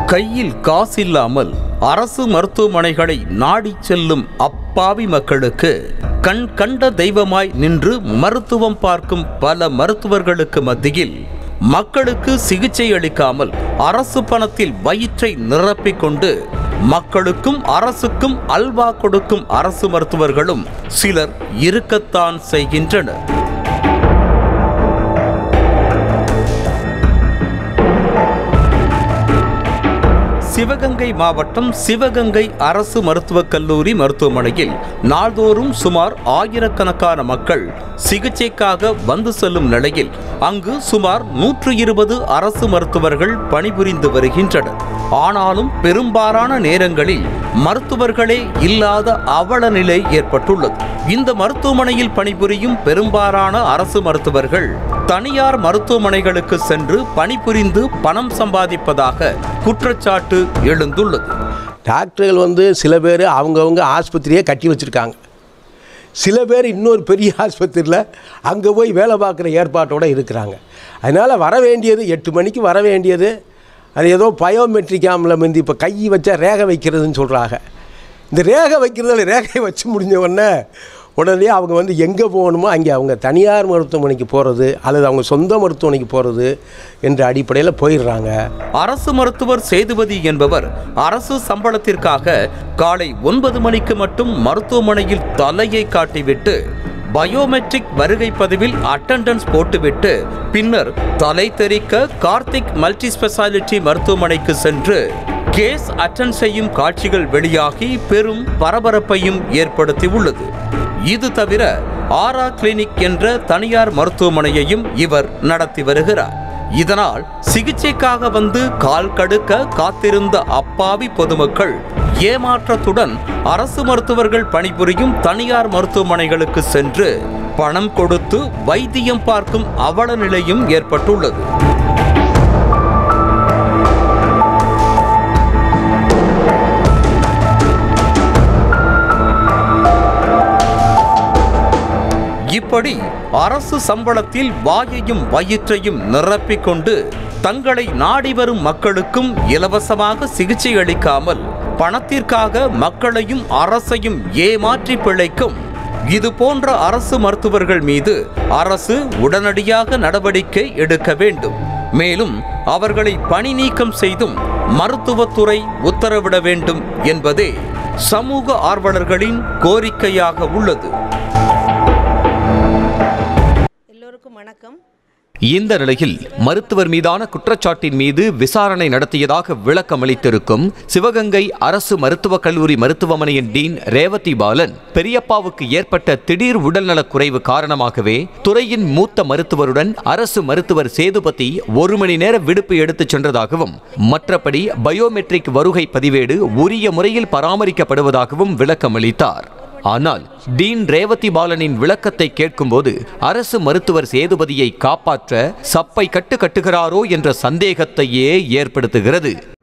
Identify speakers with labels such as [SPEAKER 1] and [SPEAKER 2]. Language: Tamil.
[SPEAKER 1] கையில் காசில்லாமல் அரசு மருத்துவமனைகளை நாடிச் செல்லும் அப்பாவி மக்களுக்கு கண் கண்ட தெய்வமாய் நின்று மருத்துவம் பார்க்கும் பல மருத்துவர்களுக்கு மத்தியில் மக்களுக்கு சிகிச்சை அளிக்காமல் அரசு பணத்தில் வயிற்றை நிரப்பிக் கொண்டு மக்களுக்கும் அரசுக்கும் அல்வா கொடுக்கும் அரசு மருத்துவர்களும் சிலர் இருக்கத்தான் செய்கின்றனர் சிவகங்கை மாவட்டம் சிவகங்கை அரசு மருத்துவக் கல்லூரி மருத்துவமனையில் நாள்தோறும் சுமார் ஆயிரக்கணக்கான மக்கள் சிகிச்சைக்காக வந்து செல்லும் நிலையில் அங்கு சுமார் நூற்று இருபது அரசு மருத்துவர்கள் பணிபுரிந்து வருகின்றனர் ஆனாலும் பெரும்பாலான நேரங்களில் மருத்துவர்களே இல்லாத அவல நிலை ஏற்பட்டுள்ளது இந்த மருத்துவமனையில் பணிபுரியும் பெரும்பாலான அரசு மருத்துவர்கள் தனியார் மருத்துவமனைகளுக்கு சென்று பணிபுரிந்து பணம் சம்பாதிப்பதாக குற்றச்சாட்டு எழுந்துள்ளது
[SPEAKER 2] டாக்டர்கள் வந்து சில பேர் அவங்கவுங்க ஆஸ்பத்திரியே கட்டி வச்சுருக்காங்க சில பேர் இன்னொரு பெரிய ஆஸ்பத்திரியில் அங்கே போய் வேலை பார்க்குற ஏற்பாட்டோடு இருக்கிறாங்க அதனால் வர வேண்டியது எட்டு மணிக்கு வர வேண்டியது அது ஏதோ பயோமெட்ரிக்காமில் வந்து இப்போ கை வச்சா ரேகை வைக்கிறதுன்னு சொல்கிறாங்க இந்த ரேகை வைக்கிறதுல ரேகையை வச்சு முடிஞ்ச உடனே உடனே அவங்க வந்து எங்கே போகணுமோ அங்கே அவங்க தனியார் மருத்துவமனைக்கு போகிறது அல்லது அவங்க சொந்த மருத்துவமனைக்கு போகிறது என்ற அடிப்படையில் போயிடுறாங்க
[SPEAKER 1] அரசு மருத்துவர் சேதுபதி என்பவர் அரசு சம்பளத்திற்காக காலை ஒன்பது மணிக்கு மட்டும் மருத்துவமனையில் தலையை காட்டிவிட்டு பயோமெட்ரிக் வருகை பதிவில் அட்டெண்டன்ஸ் போட்டுவிட்டு பின்னர் தலை தெறிக்க கார்த்திக் மல்டி ஸ்பெஷாலிட்டி மருத்துவமனைக்கு சென்று கேஸ் அட்டன் செய்யும் காட்சிகள் வெளியாகி பெரும் பரபரப்பையும் ஏற்படுத்தியுள்ளது இது தவிர ஆரா கிளினிக் என்ற தனியார் மருத்துவமனையையும் இவர் நடத்தி வருகிறார் இதனால் சிகிச்சைக்காக வந்து கால் கடுக்க காத்திருந்த அப்பாவி பொதுமக்கள் ஏமாற்றத்துடன் அரசு மருத்துவர்கள் பணிபுரியும் தனியார் மருத்துவமனைகளுக்கு சென்று பணம் கொடுத்து வைத்தியம் பார்க்கும் அவல நிலையும் ஏற்பட்டுள்ளது இப்படி அரசு சம்பளத்தில் வாயையும் வயிற்றையும் நிரப்பிக் கொண்டு தங்களை நாடி வரும் மக்களுக்கும் இலவசமாக சிகிச்சை அளிக்காமல் பணத்திற்காக மக்களையும் அரசையும் ஏமாற்றி பிழைக்கும் இது போன்ற அரசு மருத்துவர்கள் மீது அரசு உடனடியாக நடவடிக்கை எடுக்க வேண்டும் மேலும் அவர்களை பணி நீக்கம் செய்தும் மருத்துவத்துறை உத்தரவிட வேண்டும் என்பதே சமூக ஆர்வலர்களின் கோரிக்கையாக உள்ளது
[SPEAKER 3] எல்லோருக்கும் வணக்கம்
[SPEAKER 4] இந்த நிலையில் மருத்துவர் மீதான குற்றச்சாட்டின் மீது விசாரணை நடத்தியதாக விளக்கம் அளித்திருக்கும் சிவகங்கை அரசு மருத்துவக் கல்லூரி மருத்துவமனையின் டீன் ரேவதி பாலன் பெரியப்பாவுக்கு ஏற்பட்ட திடீர் உடல்நலக் குறைவு காரணமாகவே துறையின் மூத்த மருத்துவருடன் அரசு மருத்துவர் சேதுபதி ஒரு மணி நேர விடுப்பு எடுத்துச் சென்றதாகவும் மற்றபடி பயோமெட்ரிக் வருகை பதிவேடு உரிய முறையில் பராமரிக்கப்படுவதாகவும் விளக்கம் அளித்தார் ஆனால் டீன் ரேவதி பாலனின் விளக்கத்தை கேட்கும்போது அரசு மருத்துவர் சேதுபதியை காப்பாற்ற சப்பை கட்டு கட்டுகிறாரோ என்ற சந்தேகத்தையே ஏற்படுத்துகிறது